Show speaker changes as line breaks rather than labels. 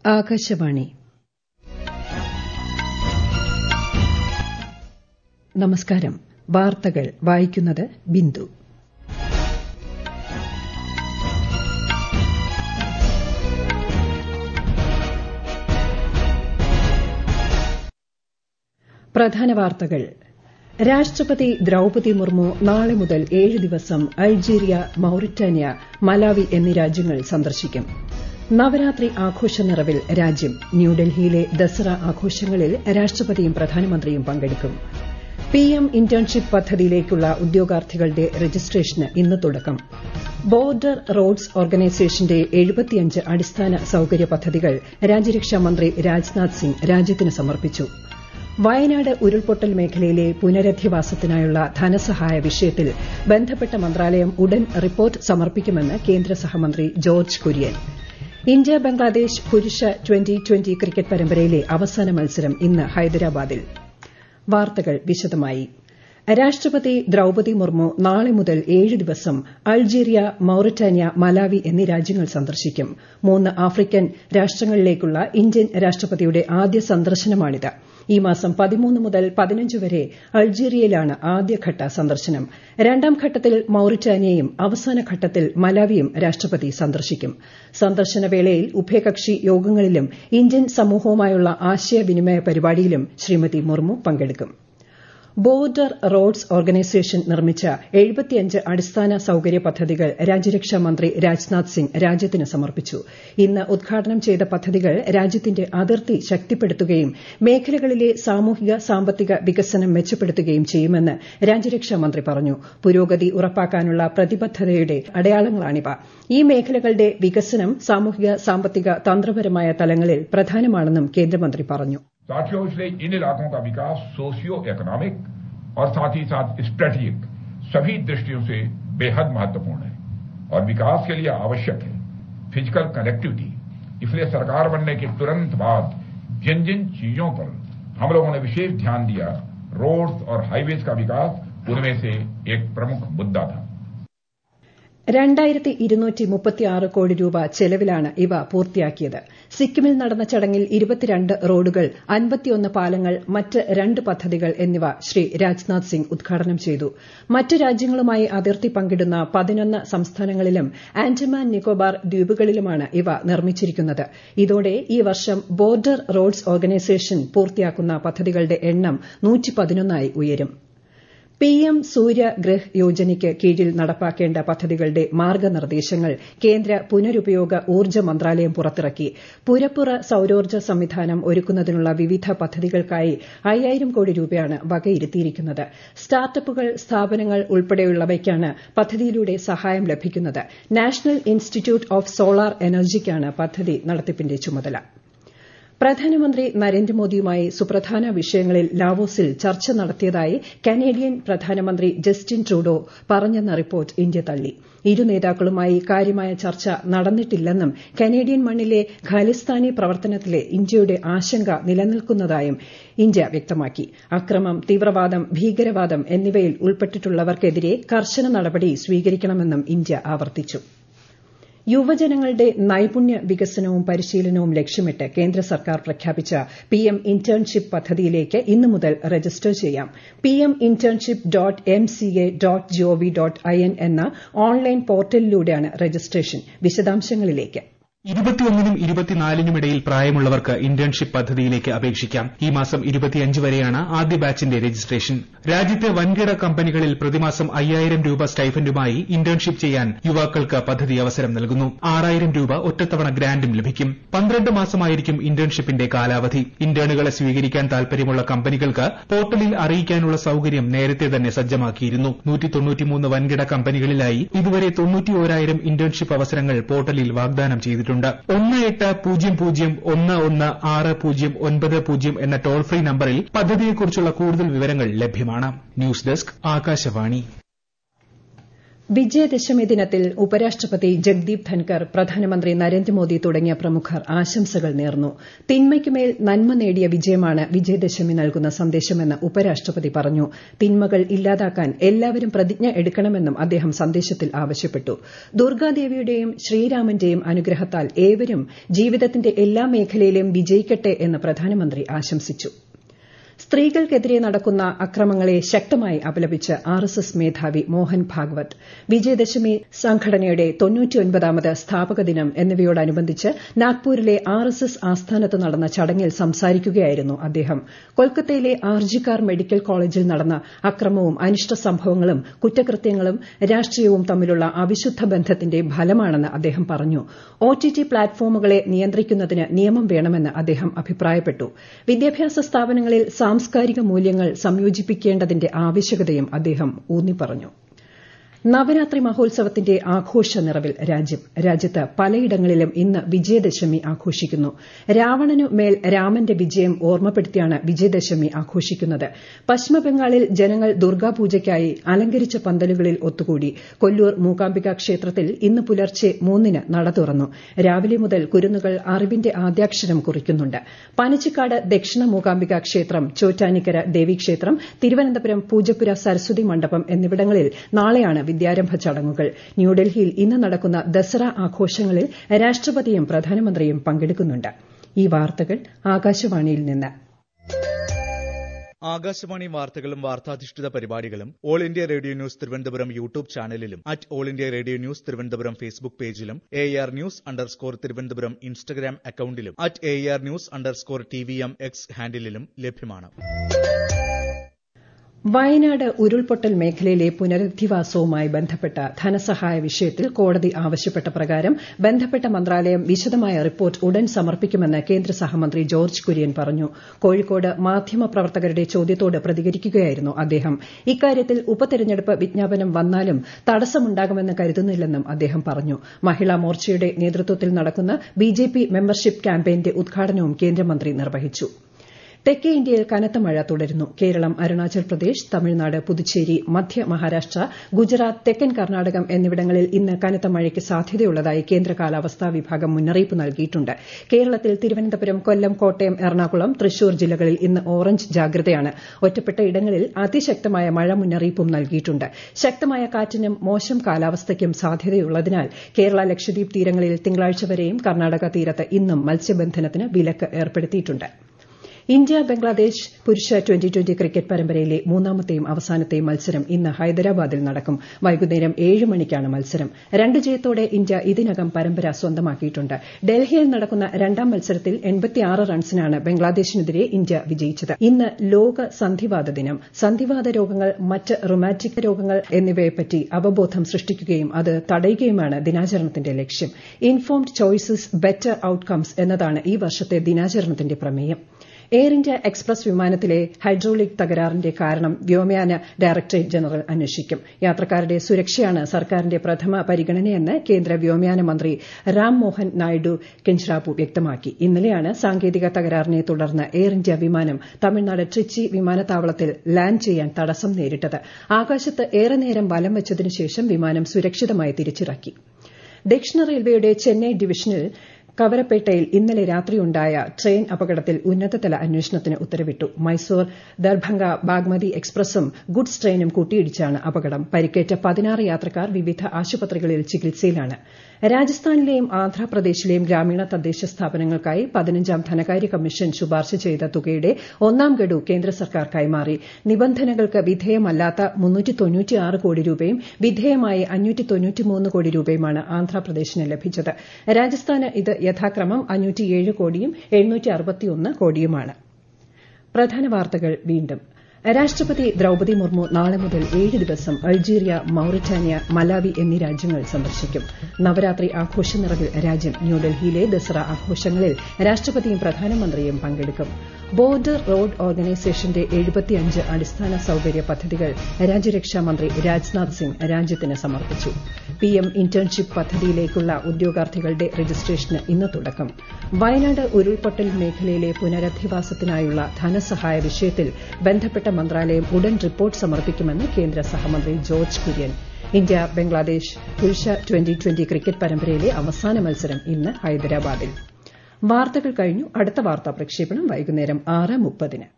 ആകാശവാണി നമസ്കാരം വാർത്തകൾ വായിക്കുന്നത് ബിന്ദു പ്രധാന വാർത്തകൾ രാഷ്ട്രപതി ദ്രൌപതി മുർമു നാളെ മുതൽ ഏഴ് ദിവസം അൾജീരിയ മൌറിറ്റാനിയ മലാവി എന്നീ രാജ്യങ്ങൾ സന്ദർശിക്കും നവരാത്രി ആഘോഷ നിറവിൽ രാജ്യം ന്യൂഡൽഹിയിലെ ദസറ ആഘോഷങ്ങളിൽ രാഷ്ട്രപതിയും പ്രധാനമന്ത്രിയും പങ്കെടുക്കും പിഎം ഇന്റേൺഷിപ്പ് പദ്ധതിയിലേക്കുള്ള ഉദ്യോഗാർത്ഥികളുടെ രജിസ്ട്രേഷന് ഇന്ന് തുടക്കം ബോർഡർ റോഡ്സ് ഓർഗനൈസേഷന്റെ എഴുപത്തിയഞ്ച് അടിസ്ഥാന സൌകര്യ പദ്ധതികൾ രാജ്യരക്ഷാ മന്ത്രി രാജ്നാഥ് സിംഗ് രാജ്യത്തിന് സമർപ്പിച്ചു വയനാട് ഉരുൾപൊട്ടൽ മേഖലയിലെ പുനരധിവാസത്തിനായുള്ള ധനസഹായ വിഷയത്തിൽ ബന്ധപ്പെട്ട മന്ത്രാലയം ഉടൻ റിപ്പോർട്ട് സമർപ്പിക്കുമെന്ന് കേന്ദ്ര സഹമന്ത്രി ജോർജ് കുര്യൻ ഇന്ത്യ ബംഗ്ലാദേശ് പുരുഷ ട്വന്റി ട്വന്റി ക്രിക്കറ്റ് പരമ്പരയിലെ അവസാന മത്സരം ഇന്ന് ഹൈദരാബാദിൽ വാർത്തകൾ വിശദമായി രാഷ്ട്രപതി ദ്രൌപതി മുർമു നാളെ മുതൽ ഏഴ് ദിവസം അൾജീരിയ മൌറിറ്റാനിയ മലാവി എന്നീ രാജ്യങ്ങൾ സന്ദർശിക്കും മൂന്ന് ആഫ്രിക്കൻ രാഷ്ട്രങ്ങളിലേക്കുള്ള ഇന്ത്യൻ രാഷ്ട്രപതിയുടെ ആദ്യ സന്ദർശനമാണിത് ഈ മാസം പതിമൂന്ന് മുതൽ പതിനഞ്ച് വരെ അൾജീരിയയിലാണ് ആദ്യഘട്ട സന്ദർശനം രണ്ടാം ഘട്ടത്തിൽ മൌറിറ്റാനിയയും അവസാന ഘട്ടത്തിൽ മലാവിയും രാഷ്ട്രപതി സന്ദർശിക്കും സന്ദർശനവേളയിൽ ഉഭയകക്ഷി യോഗങ്ങളിലും ഇന്ത്യൻ സമൂഹവുമായുള്ള ആശയവിനിമയ പരിപാടിയിലും ശ്രീമതി മുർമു പങ്കെടുക്കും ബോർഡർ റോഡ്സ് ഓർഗനൈസേഷൻ നിർമ്മിച്ച എഴുപത്തിയഞ്ച് അടിസ്ഥാന സൌകര്യ പദ്ധതികൾ രാജ്യരക്ഷാ മന്ത്രി രാജ്നാഥ് സിംഗ് രാജ്യത്തിന് സമർപ്പിച്ചു ഇന്ന് ഉദ്ഘാടനം ചെയ്ത പദ്ധതികൾ രാജ്യത്തിന്റെ അതിർത്തി ശക്തിപ്പെടുത്തുകയും മേഖലകളിലെ സാമൂഹിക സാമ്പത്തിക വികസനം മെച്ചപ്പെടുത്തുകയും ചെയ്യുമെന്ന് രാജ്യരക്ഷാ മന്ത്രി പറഞ്ഞു പുരോഗതി ഉറപ്പാക്കാനുള്ള പ്രതിബദ്ധതയുടെ അടയാളങ്ങളാണിവ ഈ മേഖലകളുടെ വികസനം സാമൂഹിക സാമ്പത്തിക തന്ത്രപരമായ തലങ്ങളിൽ പ്രധാനമാണെന്നും കേന്ദ്രമന്ത്രി പറഞ്ഞു
साथियों इसलिए इन इलाकों का विकास सोशियो इकोनॉमिक और साथ ही साथ स्ट्रेटेजिक सभी दृष्टियों से बेहद महत्वपूर्ण है और विकास के लिए आवश्यक है फिजिकल कनेक्टिविटी इसलिए सरकार बनने के तुरंत बाद जिन जिन चीजों पर हम लोगों ने विशेष ध्यान दिया रोड्स और हाईवेज का विकास उनमें से एक प्रमुख मुद्दा था
രണ്ടായിരത്തി ഇരുന്നൂറ്റി മുപ്പത്തിയാറ് കോടി രൂപ ചെലവിലാണ് ഇവ പൂർത്തിയാക്കിയത് സിക്കിമിൽ നടന്ന ചടങ്ങിൽ ഇരുപത്തിരണ്ട് റോഡുകൾ അൻപത്തിയൊന്ന് പാലങ്ങൾ മറ്റ് രണ്ട് പദ്ധതികൾ എന്നിവ ശ്രീ രാജ്നാഥ് സിംഗ് ഉദ്ഘാടനം ചെയ്തു മറ്റ് രാജ്യങ്ങളുമായി അതിർത്തി പങ്കിടുന്ന പതിനൊന്ന് സംസ്ഥാനങ്ങളിലും ആൻഡമാൻ നിക്കോബാർ ദ്വീപുകളിലുമാണ് ഇവ നിർമ്മിച്ചിരിക്കുന്നത് ഇതോടെ ഈ വർഷം ബോർഡർ റോഡ്സ് ഓർഗനൈസേഷൻ പൂർത്തിയാക്കുന്ന പദ്ധതികളുടെ എണ്ണം നൂറ്റിപ്പതിനൊന്നായി ഉയരും പിഎം സൂര്യഗ്രഹ് യോജനയ്ക്ക് കീഴിൽ നടപ്പാക്കേണ്ട പദ്ധതികളുടെ മാർഗ്ഗനിർദ്ദേശങ്ങൾ കേന്ദ്ര പുനരുപയോഗ ഊർജ്ജ മന്ത്രാലയം പുറത്തിറക്കി പുരപ്പുറ സൌരോർജ്ജ സംവിധാനം ഒരുക്കുന്നതിനുള്ള വിവിധ പദ്ധതികൾക്കായി അയ്യായിരം കോടി രൂപയാണ് വകയിരുത്തിയിരിക്കുന്നത് സ്റ്റാർട്ടപ്പുകൾ സ്ഥാപനങ്ങൾ ഉൾപ്പെടെയുള്ളവയ്ക്കാണ് പദ്ധതിയിലൂടെ സഹായം ലഭിക്കുന്നത് നാഷണൽ ഇൻസ്റ്റിറ്റ്യൂട്ട് ഓഫ് സോളാർ എനർജിക്കാണ് പദ്ധതി നടത്തിപ്പിന്റെ ചുമതല പ്രധാനമന്ത്രി നരേന്ദ്രമോദിയുമായി സുപ്രധാന വിഷയങ്ങളിൽ ലാവോസിൽ ചർച്ച നടത്തിയതായി കനേഡിയൻ പ്രധാനമന്ത്രി ജസ്റ്റിൻ ട്രൂഡോ പറഞ്ഞെന്ന റിപ്പോർട്ട് ഇന്ത്യ തള്ളി ഇരു നേതാക്കളുമായി കാര്യമായ ചർച്ച നടന്നിട്ടില്ലെന്നും കനേഡിയൻ മണ്ണിലെ ഖാലിസ്ഥാനി പ്രവർത്തനത്തിലെ ഇന്ത്യയുടെ ആശങ്ക നിലനിൽക്കുന്നതായും ഇന്ത്യ വ്യക്തമാക്കി അക്രമം തീവ്രവാദം ഭീകരവാദം എന്നിവയിൽ ഉൾപ്പെട്ടിട്ടുള്ളവർക്കെതിരെ കർശന നടപടി സ്വീകരിക്കണമെന്നും ഇന്ത്യ ആവർത്തിച്ചു യുവജനങ്ങളുടെ നൈപുണ്യ വികസനവും പരിശീലനവും ലക്ഷ്യമിട്ട് കേന്ദ്ര സർക്കാർ പ്രഖ്യാപിച്ച പിഎം ഇന്റേൺഷിപ്പ് പദ്ധതിയിലേക്ക് ഇന്നു മുതൽ രജിസ്റ്റർ ചെയ്യാം PM internship dot M C A dot G O V dot I N എന്ന ഓൺലൈൻ പോർട്ടലിലൂടെയാണ് രജിസ്ട്രേഷൻ വിശദാംശങ്ങളിലേക്ക്
ഇരുപത്തിയൊന്നിനും ഇരുപത്തിനാലിനുമിടയിൽ പ്രായമുള്ളവർക്ക് ഇന്റേൺഷിപ്പ് പദ്ധതിയിലേക്ക് അപേക്ഷിക്കാം ഈ മാസം ഇരുപത്തിയഞ്ച് വരെയാണ് ആദ്യ ബാച്ചിന്റെ രജിസ്ട്രേഷൻ രാജ്യത്തെ വൻകിട കമ്പനികളിൽ പ്രതിമാസം അയ്യായിരം രൂപ സ്റ്റൈഫൻഡുമായി ഇന്റേൺഷിപ്പ് ചെയ്യാൻ യുവാക്കൾക്ക് പദ്ധതി അവസരം നൽകുന്നു ആറായിരം രൂപ ഒറ്റത്തവണ ഗ്രാന്റും ലഭിക്കും പന്ത്രണ്ട് മാസമായിരിക്കും ഇന്റേൺഷിപ്പിന്റെ കാലാവധി ഇന്റേണുകളെ സ്വീകരിക്കാൻ താൽപര്യമുള്ള കമ്പനികൾക്ക് പോർട്ടലിൽ അറിയിക്കാനുള്ള സൌകര്യം നേരത്തെ തന്നെ സജ്ജമാക്കിയിരുന്നു നൂറ്റി വൻകിട കമ്പനികളിലായി ഇതുവരെ തൊണ്ണൂറ്റിയോരായിരം ഇന്റേൺഷിപ്പ് അവസരങ്ങൾ പോർട്ടലിൽ വാഗ്ദാനം ചെയ്തിട്ടുണ്ട് ഒന്ന് എട്ട് പൂജ്യം പൂജ്യം ഒന്ന് ഒന്ന് ആറ് പൂജ്യം ഒൻപത് പൂജ്യം എന്ന ടോൾ ഫ്രീ നമ്പറിൽ പദ്ധതിയെക്കുറിച്ചുള്ള കൂടുതൽ വിവരങ്ങൾ ലഭ്യമാണ് ന്യൂസ് ഡെസ്ക് ആകാശവാണി
വിജയദശമി ദിനത്തിൽ ഉപരാഷ്ട്രപതി ജഗ്ദീപ് ധൻകർ പ്രധാനമന്ത്രി നരേന്ദ്രമോദി തുടങ്ങിയ പ്രമുഖർ ആശംസകൾ നേർന്നു തിന്മയ്ക്കുമേൽ നന്മ നേടിയ വിജയമാണ് വിജയദശമി നൽകുന്ന സന്ദേശമെന്ന് ഉപരാഷ്ട്രപതി പറഞ്ഞു തിന്മകൾ ഇല്ലാതാക്കാൻ എല്ലാവരും പ്രതിജ്ഞ എടുക്കണമെന്നും അദ്ദേഹം സന്ദേശത്തിൽ ആവശ്യപ്പെട്ടു ദുർഗാദേവിയുടെയും ശ്രീരാമന്റെയും അനുഗ്രഹത്താൽ ഏവരും ജീവിതത്തിന്റെ എല്ലാ മേഖലയിലും വിജയിക്കട്ടെ എന്ന് പ്രധാനമന്ത്രി ആശംസിച്ചു സ്ത്രീകൾക്കെതിരെ നടക്കുന്ന അക്രമങ്ങളെ ശക്തമായി അപലപിച്ച് ആർ എസ് എസ് മേധാവി മോഹൻ ഭാഗവത് വിജയദശമി സംഘടനയുടെ തൊണ്ണൂറ്റിയൊൻപതാമത് സ്ഥാപക ദിനം എന്നിവയോടനുബന്ധിച്ച് നാഗ്പൂരിലെ ആർ എസ് എസ് ആസ്ഥാനത്ത് നടന്ന ചടങ്ങിൽ സംസാരിക്കുകയായിരുന്നു അദ്ദേഹം കൊൽക്കത്തയിലെ ആർജിക്കാർ മെഡിക്കൽ കോളേജിൽ നടന്ന അക്രമവും അനിഷ്ട സംഭവങ്ങളും കുറ്റകൃത്യങ്ങളും രാഷ്ട്രീയവും തമ്മിലുള്ള അവിശുദ്ധ ബന്ധത്തിന്റെ ഫലമാണെന്ന് അദ്ദേഹം പറഞ്ഞു ഒടിടി പ്ലാറ്റ്ഫോമുകളെ നിയന്ത്രിക്കുന്നതിന് നിയമം വേണമെന്ന് അദ്ദേഹം അഭിപ്രായപ്പെട്ടു വിദ്യാഭ്യാസ സ്ഥാപനങ്ങളിൽ സാംസ്കാരിക മൂല്യങ്ങൾ സംയോജിപ്പിക്കേണ്ടതിന്റെ ആവശ്യകതയും അദ്ദേഹം ഊന്നിപ്പറഞ്ഞു നവരാത്രി മഹോത്സവത്തിന്റെ ആഘോഷ നിറവിൽ രാജ്യം രാജ്യത്ത് പലയിടങ്ങളിലും ഇന്ന് വിജയദശമി ആഘോഷിക്കുന്നു രാവണനു മേൽ രാമന്റെ വിജയം ഓർമ്മപ്പെടുത്തിയാണ് വിജയദശമി ആഘോഷിക്കുന്നത് പശ്ചിമബംഗാളിൽ ജനങ്ങൾ ദുർഗാപൂജയ്ക്കായി അലങ്കരിച്ച പന്തലുകളിൽ ഒത്തുകൂടി കൊല്ലൂർ മൂകാംബിക ക്ഷേത്രത്തിൽ ഇന്ന് പുലർച്ചെ മൂന്നിന് നട തുറന്നു രാവിലെ മുതൽ കുരുന്നുകൾ അറിവിന്റെ ആദ്യാക്ഷരം കുറിക്കുന്നുണ്ട് പനച്ചിക്കാട് ദക്ഷിണ മൂകാംബിക ക്ഷേത്രം ചോറ്റാനിക്കര ദേവീക്ഷേത്രം തിരുവനന്തപുരം പൂജപ്പുര സരസ്വതി മണ്ഡപം എന്നിവിടങ്ങളിൽ നാളെയാണ് വിദ്യാരംഭ ചടങ്ങുകൾ ന്യൂഡൽഹിയിൽ ഇന്ന് നടക്കുന്ന ദസറ ആഘോഷങ്ങളിൽ രാഷ്ട്രപതിയും പ്രധാനമന്ത്രിയും പങ്കെടുക്കുന്നുണ്ട് ഈ വാർത്തകൾ ആകാശവാണിയിൽ നിന്ന്
ആകാശവാണി വാർത്തകളും വാർത്താധിഷ്ഠിത പരിപാടികളും All India Radio news Thiruvananthapuram YouTube ചാനലിലും at All India Radio news Thiruvananthapuram Facebook പേജിലും A R news underscore Thiruvananthapuram Instagram അക്കൌണ്ടിലും at A R news underscore T V M X ഹാൻഡിലും ലഭ്യമാണ്
വയനാട് ഉരുൾപൊട്ടൽ മേഖലയിലെ പുനരധിവാസവുമായി ബന്ധപ്പെട്ട ധനസഹായ വിഷയത്തിൽ കോടതി ആവശ്യപ്പെട്ട പ്രകാരം ബന്ധപ്പെട്ട മന്ത്രാലയം വിശദമായ റിപ്പോർട്ട് ഉടൻ സമർപ്പിക്കുമെന്ന് കേന്ദ്ര സഹമന്ത്രി ജോർജ് കുര്യൻ പറഞ്ഞു കോഴിക്കോട് മാധ്യമപ്രവർത്തകരുടെ ചോദ്യത്തോട് പ്രതികരിക്കുകയായിരുന്നു അദ്ദേഹം ഇക്കാര്യത്തിൽ ഉപതെരഞ്ഞെടുപ്പ് വിജ്ഞാപനം വന്നാലും തടസ്സമുണ്ടാകുമെന്ന് കരുതുന്നില്ലെന്നും അദ്ദേഹം പറഞ്ഞു മഹിളാ മോർച്ചയുടെ നേതൃത്വത്തിൽ നടക്കുന്ന ബിജെപി മെമ്പർഷിപ്പ് ക്യാമ്പയിന്റെ ഉദ്ഘാടനവും കേന്ദ്രമന്ത്രി നിർവഹിച്ചു തെക്കേ ഇന്ത്യയിൽ കനത്ത മഴ തുടരുന്നു കേരളം അരുണാചൽ പ്രദേശ് തമിഴ്നാട് പുതുച്ചേരി മധ്യ മഹാരാഷ്ട്ര ഗുജറാത്ത് തെക്കൻ കർണാടകം എന്നിവിടങ്ങളിൽ ഇന്ന് കനത്ത മഴയ്ക്ക് സാധ്യതയുള്ളതായി കേന്ദ്ര കാലാവസ്ഥാ വിഭാഗം മുന്നറിയിപ്പ് നൽകിയിട്ടുണ്ട് കേരളത്തിൽ തിരുവനന്തപുരം കൊല്ലം കോട്ടയം എറണാകുളം തൃശൂർ ജില്ലകളിൽ ഇന്ന് ഓറഞ്ച് ജാഗ്രതയാണ് ഒറ്റപ്പെട്ട ഇടങ്ങളിൽ അതിശക്തമായ മഴ മുന്നറിയിപ്പും നൽകിയിട്ടുണ്ട് ശക്തമായ കാറ്റിനും മോശം കാലാവസ്ഥയ്ക്കും സാധ്യതയുള്ളതിനാൽ കേരള ലക്ഷദ്വീപ് തീരങ്ങളിൽ തിങ്കളാഴ്ച വരെയും കർണാടക തീരത്ത് ഇന്നും മത്സ്യബന്ധനത്തിന് വിലക്ക് ഏർപ്പെടുത്തിയിട്ടുണ്ട് ഇന്ത്യ ബംഗ്ലാദേശ് പുരുഷ ട്വന്റി ട്വന്റി ക്രിക്കറ്റ് പരമ്പരയിലെ മൂന്നാമത്തെയും അവസാനത്തെയും മത്സരം ഇന്ന് ഹൈദരാബാദിൽ നടക്കും വൈകുന്നേരം ഏഴ് മണിക്കാണ് മത്സരം രണ്ട് ജയത്തോടെ ഇന്ത്യ ഇതിനകം പരമ്പര സ്വന്തമാക്കിയിട്ടുണ്ട് ഡൽഹിയിൽ നടക്കുന്ന രണ്ടാം മത്സരത്തിൽ റൺസിനാണ് ബംഗ്ലാദേശിനെതിരെ ഇന്ത്യ വിജയിച്ചത് ഇന്ന് ലോക സന്ധിവാത ദിനം സന്ധിവാത രോഗങ്ങൾ മറ്റ് റുമാറ്റിക് രോഗങ്ങൾ എന്നിവയെപ്പറ്റി അവബോധം സൃഷ്ടിക്കുകയും അത് തടയുകയുമാണ് ദിനാചരണത്തിന്റെ ലക്ഷ്യം ഇൻഫോംഡ് ചോയ്സസ് ബെറ്റർ ഔട്ട്കംസ് എന്നതാണ് ഈ വർഷത്തെ ദിനാചരണത്തിന്റെ പ്രമേയം എയർ ഇന്ത്യ എക്സ്പ്രസ് വിമാനത്തിലെ ഹൈഡ്രോളിക് തകരാറിന്റെ കാരണം വ്യോമയാന ഡയറക്ടറേറ്റ് ജനറൽ അന്വേഷിക്കും യാത്രക്കാരുടെ സുരക്ഷയാണ് സർക്കാരിന്റെ പ്രഥമ പരിഗണനയെന്ന് കേന്ദ്ര വ്യോമയാന മന്ത്രി റാം മോഹൻ നായിഡു കെഞ്ച്റാപ്പു വ്യക്തമാക്കി ഇന്നലെയാണ് സാങ്കേതിക തകരാറിനെ തുടർന്ന് എയർ ഇന്ത്യ വിമാനം തമിഴ്നാട് ട്രിച്ചി വിമാനത്താവളത്തിൽ ലാൻഡ് ചെയ്യാൻ തടസ്സം നേരിട്ടത് ആകാശത്ത് ഏറെ നേരം വലം വച്ചതിനു ശേഷം വിമാനം സുരക്ഷിതമായി തിരിച്ചിറക്കി ദക്ഷിണ റെയിൽവേയുടെ ചെന്നൈ ഡിവിഷനിൽ കവരപ്പേട്ടയിൽ ഇന്നലെ രാത്രിയുണ്ടായ ട്രെയിൻ അപകടത്തിൽ ഉന്നതതല അന്വേഷണത്തിന് ഉത്തരവിട്ടു മൈസൂർ ദർഭംഗ ബാഗ്മതി എക്സ്പ്രസും ഗുഡ്സ് ട്രെയിനും കൂട്ടിയിടിച്ചാണ് അപകടം പരിക്കേറ്റ പതിനാറ് യാത്രക്കാർ വിവിധ ആശുപത്രികളിൽ ചികിത്സയിലാണ് രാജസ്ഥാനിലെയും ആന്ധ്രാപ്രദേശിലെയും ഗ്രാമീണ തദ്ദേശ സ്ഥാപനങ്ങൾക്കായി പതിനഞ്ചാം ധനകാര്യ കമ്മീഷൻ ശുപാർശ ചെയ്ത തുകയുടെ ഒന്നാം ഗഡു കേന്ദ്ര സർക്കാർ കൈമാറി നിബന്ധനകൾക്ക് വിധേയമല്ലാത്ത കോടി രൂപയും വിധേയമായി കോടി രൂപയുമാണ് ആന്ധ്രാപ്രദേശിന് ലഭിച്ചത് രാജസ്ഥാന് ഇത് യഥാക്രമം കോടിയും കോടിയുമാണ് പ്രധാന വാർത്തകൾ വീണ്ടും രാഷ്ട്രപതി ദ്രൌപതി മുർമു നാളെ മുതൽ ഏഴ് ദിവസം അൾജീരിയ മൌറിറ്റാനിയ മലാവി എന്നീ രാജ്യങ്ങൾ സന്ദർശിക്കും നവരാത്രി ആഘോഷ നിറവിൽ രാജ്യം ന്യൂഡൽഹിയിലെ ദസറ ആഘോഷങ്ങളിൽ രാഷ്ട്രപതിയും പ്രധാനമന്ത്രിയും പങ്കെടുക്കും ബോർഡർ റോഡ് ഓർഗനൈസേഷന്റെ എഴുപത്തിയഞ്ച് അടിസ്ഥാന സൌകര്യ പദ്ധതികൾ രാജ്യരക്ഷാ മന്ത്രി രാജ്നാഥ് സിംഗ് രാജ്യത്തിന് സമർപ്പിച്ചു പിഎം ഇന്റേൺഷിപ്പ് പദ്ധതിയിലേക്കുള്ള ഉദ്യോഗാർത്ഥികളുടെ രജിസ്ട്രേഷന് ഇന്ന് തുടക്കം വയനാട് ഉരുൾപൊട്ടൽ മേഖലയിലെ പുനരധിവാസത്തിനായുള്ള ധനസഹായ വിഷയത്തിൽ ബന്ധപ്പെട്ട മന്ത്രാലയം ഉടൻ റിപ്പോർട്ട് സമർപ്പിക്കുമെന്ന് കേന്ദ്ര സഹമന്ത്രി ജോർജ് കുര്യൻ ഇന്ത്യ ബംഗ്ലാദേശ് പുരുഷ ട്വന്റി ട്വന്റി ക്രിക്കറ്റ് പരമ്പരയിലെ അവസാന മത്സരം ഇന്ന് ഹൈദരാബാദിൽ വാർത്തകൾ കഴിഞ്ഞു അടുത്ത വാർത്താ പ്രക്ഷേപണം വൈകുന്നേരം ആറ് മുപ്പതിന്